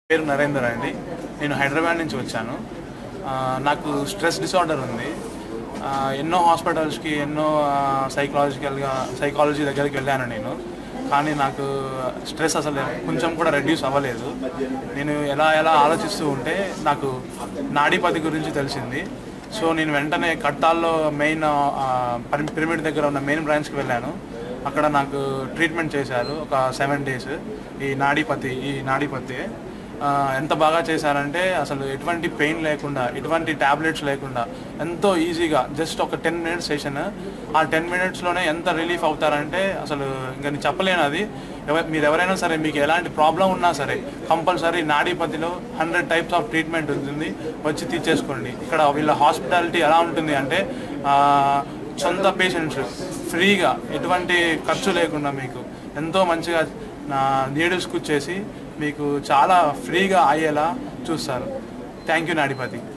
పేరు నరేందర్ అండి నేను హైదరాబాద్ నుంచి వచ్చాను ఆ, నాకు స్ట్రెస్ డిసార్డర్ ఉంది ఆ, ఎన్నో హాస్పిటల్స్కి ఎన్నో సైకలాజికల్గా సైకాలజీ దగ్గరికి వెళ్ళాను నేను కానీ నాకు స్ట్రెస్ అసలు కొంచెం కూడా రెడ్యూస్ అవ్వలేదు నేను ఎలా ఎలా ఆలోచిస్తూ ఉంటే నాకు నాడీపతి గురించి తెలిసింది సో నేను వెంటనే కట్టాల్లో మెయిన్ పిరమిడ్ దగ్గర ఉన్న మెయిన్ బ్రాంచ్కి వెళ్ళాను అక్కడ నాకు ట్రీట్మెంట్ చేశారు ఒక సెవెన్ డేస్ ఈ నాడీపతి ఈ నాడీపతి ఆ, ఎంత బాగా చేశారంటే అసలు ఎటువంటి పెయిన్ లేకుండా ఎటువంటి టాబ్లెట్స్ లేకుండా ఎంతో ఈజీగా జస్ట్ ఒక టెన్ మినిట్స్ సెషన్ ఆ టెన్ మినిట్స్లోనే ఎంత రిలీఫ్ అవుతారంటే అసలు ఇంకా నేను చెప్పలేను అది ఎవ మీరు ఎవరైనా సరే మీకు ఎలాంటి ప్రాబ్లం ఉన్నా సరే కంపల్సరీ నాడీపతిలో హండ్రెడ్ టైప్స్ ఆఫ్ ట్రీట్మెంట్ ఉంటుంది వచ్చి తీర్చేసుకోండి ఇక్కడ వీళ్ళ హాస్పిటాలిటీ ఎలా ఉంటుంది అంటే ఆ, సొంత పేషెంట్స్ ఫ్రీగా ఎటువంటి ఖర్చు లేకుండా మీకు ఎంతో మంచిగా నా నీడిల్స్ కూర్చేసి మీకు చాలా ఫ్రీగా అయ్యేలా చూస్తారు థ్యాంక్ యూ నాడిపతి